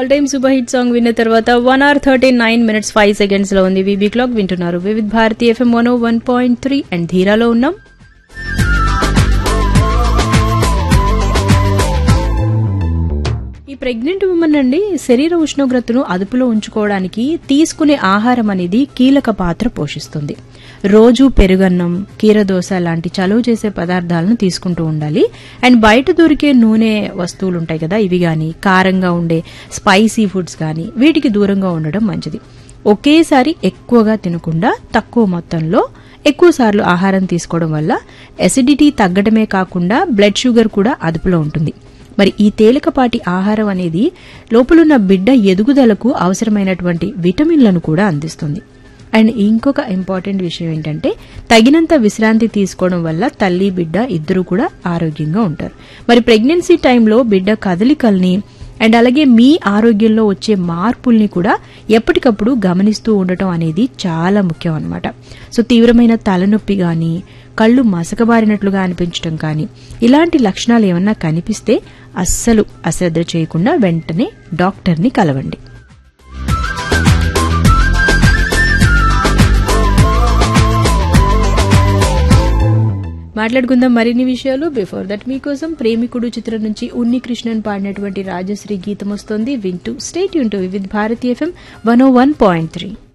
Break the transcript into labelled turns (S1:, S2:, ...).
S1: all time super hit song విన్న తర్వాత one hour thirty nine minutes five seconds లో ఉంది వీబీ క్లాక్ వింటున్నారు Vividh Bharati FM one one point three and ధీరాలో ఉన్నాం ఈ ప్రెగ్నెంట్ ఉమెన్ అండి శరీర ఉష్ణోగ్రతను అదుపులో ఉంచుకోవడానికి తీసుకునే ఆహారం అనేది కీలక పాత్ర పోషిస్తుంది రోజు పెరుగన్నం కీరదోస లాంటి చలువ చేసే పదార్థాలను తీసుకుంటూ ఉండాలి అండ్ బయట దొరికే నూనె వస్తువులు ఉంటాయి కదా ఇవి గాని కారంగా ఉండే స్పైసీ ఫుడ్స్ కానీ వీటికి దూరంగా ఉండడం మంచిది ఒకేసారి ఎక్కువగా తినకుండా తక్కువ మొత్తంలో ఎక్కువ సార్లు ఆహారం తీసుకోవడం వల్ల ఎసిడిటీ తగ్గడమే కాకుండా బ్లడ్ షుగర్ కూడా అదుపులో ఉంటుంది మరి ఈ తేలికపాటి ఆహారం అనేది లోపలున్న బిడ్డ ఎదుగుదలకు అవసరమైనటువంటి విటమిన్లను కూడా అందిస్తుంది అండ్ ఇంకొక ఇంపార్టెంట్ విషయం ఏంటంటే తగినంత విశ్రాంతి తీసుకోవడం వల్ల తల్లి బిడ్డ ఇద్దరు కూడా ఆరోగ్యంగా ఉంటారు మరి ప్రెగ్నెన్సీ టైంలో బిడ్డ కదలికల్ని అండ్ అలాగే మీ ఆరోగ్యంలో వచ్చే మార్పుల్ని కూడా ఎప్పటికప్పుడు గమనిస్తూ ఉండటం అనేది చాలా ముఖ్యం అనమాట సో తీవ్రమైన తలనొప్పి కానీ కళ్ళు మసకబారినట్లుగా అనిపించడం కానీ ఇలాంటి లక్షణాలు ఏమన్నా కనిపిస్తే అస్సలు అశ్రద్ధ చేయకుండా వెంటనే డాక్టర్ని కలవండి మాట్లాడుకుందాం మరిన్ని విషయాలు బిఫోర్ దట్ మీకోసం ప్రేమికుడు చిత్రం నుంచి ఉన్ని కృష్ణన్ పాడినటువంటి రాజశ్రీ గీతం వస్తోంది వింటూ స్టేట్ యూన్ to with Bharati FM one O one point three